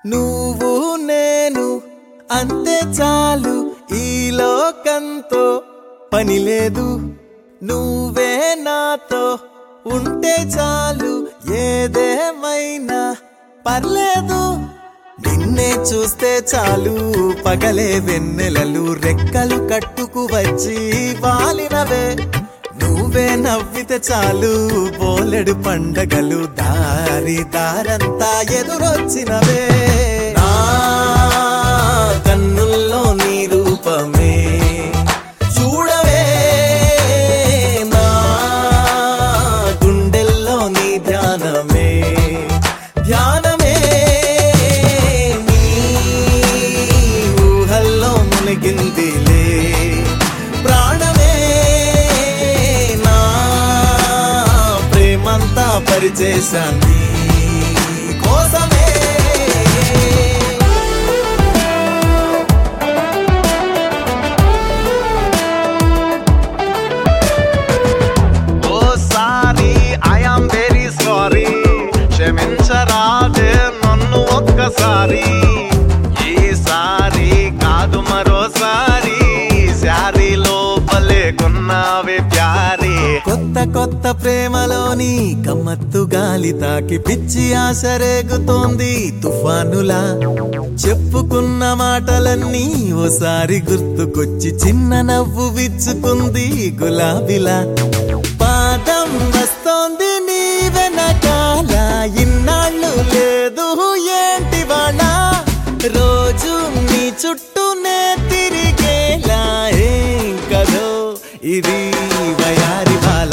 నువ్వు నేను అంతే చాలు ఈ లోకంతో పని లేదు నువ్వే నాతో ఉంటే చాలు ఏదేమైనా పర్లేదు నిన్నే చూస్తే చాలు పగలే వెన్నెలలు రెక్కలు కట్టుకు వచ్చి వాలినవే నువ్వే నవ్వితే చాలు బోలెడు పండగలు దారి దారంతా ఎదురొచ్చినవే నా కన్నుల్లో నీ రూపమే చూడవే నా గుండెల్లో నీ ధ్యానమే ధ్యానమే నీ ఊహల్లో మునిగిందిలే ప్రాణమే నా ప్రేమంతా పరిచేశాన్ని కోసమే oh sorry I am very sorry క్షమించరాదే నన్ను ఒక్కసారి ఈసారి కాదు మరోసారి శారీ లోపలే కొన్నావే ప్యారీ కొత్త కొత్త ప్రేమలోని కమ్మత్తు గాలి తాకి పిచ్చి ఆశ రేగుతోంది తుఫానులా చెప్పుకున్న మాటలన్నీ ఓసారి గుర్తుకొచ్చి చిన్న నవ్వు విచ్చుకుంది గులాబీలా పాదం వస్తోంది నీ వెనకాల ఇన్నాళ్ళు లేదు ఏంటి వాళ్ళ రోజు నీ చుట్టూనే తిరిగేలా ఏం కదో ఇది వయారి బాల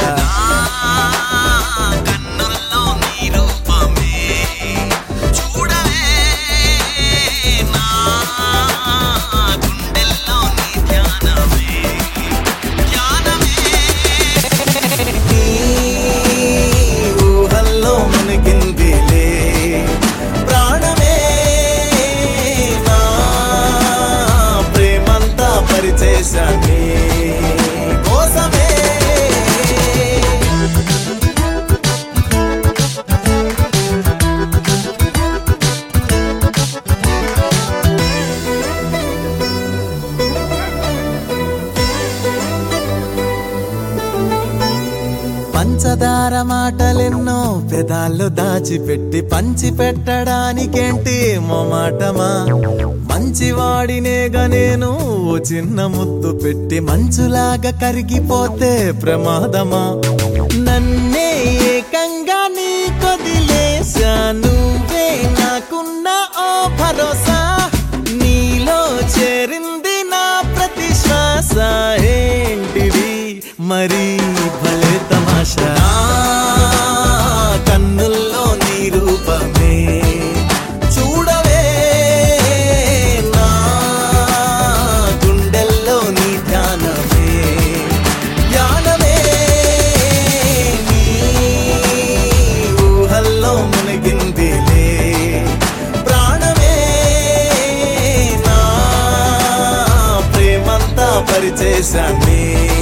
కన్నుల్లో నీ రూపమే చూడవే నా గుండెల్లో నీ ధ్యానమే ధ్యానమే నీ ఊహల్లో మునిగిందిలే ప్రాణమే నా ప్రేమంతా పరిచేశాన్ని కోసమే పంచదార మాటలెన్నో పెదాల్లో దాచిపెట్టి పంచి పెట్టడానికేంటి మొమాటమా మంచివాడినేగా నేను ఓ చిన్న ముద్దు పెట్టి మంచులాగా కరిగిపోతే ప్రమాదమా నన్నే ఏకంగా నీ కొదిలేసా నువ్వే నాకున్న ఓ భరోసా నీలో చేరింది నా ప్రతి శ్వాస ఏంటిది మరి భలే తమాషా కన్నుల్లో నీ రూపమే చూడవే నా గుండెల్లో నీ ధ్యానమే ధ్యానమే నీ ఊహల్లో మునిగిందిలే ప్రాణమే నా ప్రేమంతా పరిచేశాన్ని